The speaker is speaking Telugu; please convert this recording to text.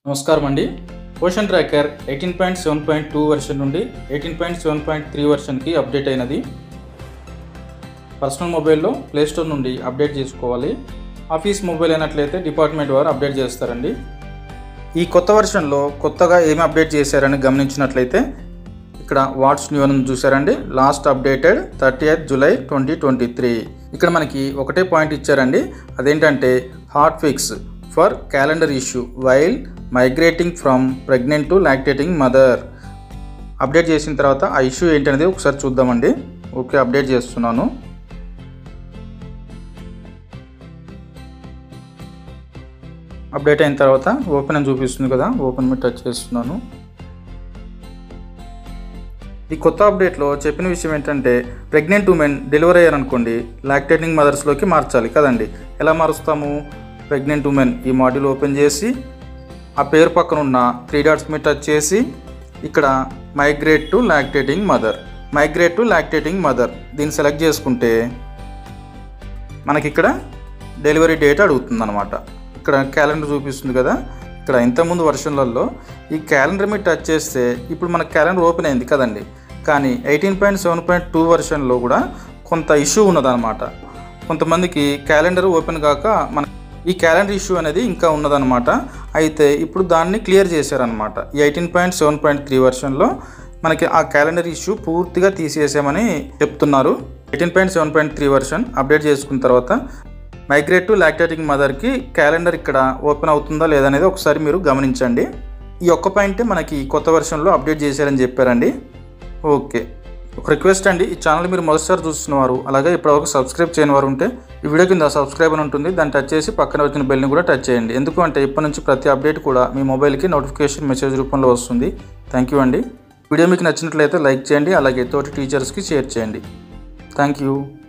నమస్కారం అండి ocean tracker eighteen point seven point two version నుండి eighteen point seven point three వర్షన్కి అప్డేట్ అయినది పర్సనల్ మొబైల్లో ప్లేస్టోర్ నుండి అప్డేట్ చేసుకోవాలి ఆఫీస్ మొబైల్ అయినట్లయితే డిపార్ట్మెంట్ వారు అప్డేట్ చేస్తారండి ఈ కొత్త వర్షన్లో కొత్తగా ఏమి అప్డేట్ చేశారని గమనించినట్లయితే ఇక్కడ వాట్స్ న్యూ అని చూసారండి last updated thirty eighth July twenty twenty three ఇక్కడ మనకి ఒకటే పాయింట్ ఇచ్చారండి అదేంటంటే hot fix for calendar issue while migrating from pregnant to lactating mother update చేసిన తర్వాత ఆ ఇష్యూ ఏంటనేది ఒకసారి చూద్దామండి ఓకే అప్డేట్ చేస్తున్నాను అప్డేట్ అయిన తర్వాత ఓపెన్ అని చూపిస్తుంది కదా ఓపెన్ మీద టచ్ చేస్తున్నాను ఈ కొత్త అప్డేట్లో చెప్పిన విషయం ఏంటంటే ప్రెగ్నెంట్ ఉమెన్ డెలివరీ అయ్యారనుకోండి లాక్టేటింగ్ మదర్స్లోకి మార్చాలి కదండి ఎలా మారుస్తాము ప్రెగ్నెంట్ ఉమెన్ ఈ మాడ్యూల్ ఓపెన్ చేసి ఆ పేరు పక్కన ఉన్న త్రీ డాట్స్ మీద టచ్ చేసి ఇక్కడ migrate to lactating mother migrate to lactating mother దీన్ని సెలెక్ట్ చేసుకుంటే మనకి ఇక్కడ డెలివరీ డేట్ అడుగుతుంది అనమాట ఇక్కడ క్యాలెండర్ చూపిస్తుంది కదా ఇక్కడ ఇంతకుముందు వర్షన్లలో ఈ క్యాలెండర్ మీద టచ్ చేస్తే ఇప్పుడు మన క్యాలెండర్ ఓపెన్ అయింది కదండి కానీ eighteen point seven point two వర్షన్లో కూడా కొంత ఇష్యూ ఉన్నదన్నమాట కొంతమందికి క్యాలెండర్ ఓపెన్ కాక మన ఈ క్యాలెండర్ ఇష్యూ అనేది ఇంకా ఉన్నదన్నమాట అయితే ఇప్పుడు దాన్ని క్లియర్ చేశారనమాట ఈ eighteen point seven point three వర్షన్లో మనకి ఆ క్యాలెండర్ ఇష్యూ పూర్తిగా తీసేసామని చెప్తున్నారు eighteen point seven point three version update చేసుకున్న తర్వాత మైగ్రేట్ టు లాక్టేటింగ్ మదర్కి క్యాలెండర్ ఇక్కడ ఓపెన్ అవుతుందా లేదనేది ఒకసారి మీరు గమనించండి ఈ ఒక్క పాయింటే మనకి కొత్త వెర్షన్లో అప్డేట్ చేశారని చెప్పారండి ఓకే ఒక రిక్వెస్ట్ అండి ఈ ఛానల్ మీరు మొదటిసారి చూస్తున్నవారు అలాగే ఇప్పటివరకు సబ్స్క్రైబ్ చేయని వారు ఉంటే ఈ వీడియో కింద సబ్స్క్రైబ్ అని ఉంటుంది దాన్ని టచ్ చేసి పక్కన వచ్చిన బెల్ని కూడా టచ్ చేయండి ఎందుకంటే ఇప్పటి నుంచి ప్రతి అప్డేట్ కూడా మీ మొబైల్కి నోటిఫికేషన్ మెసేజ్ రూపంలో వస్తుంది థ్యాంక్ యూ అండి వీడియో మీకు నచ్చినట్లయితే లైక్ చేయండి అలాగే తోటి టీచర్స్కి షేర్ చేయండి థ్యాంక్ యూ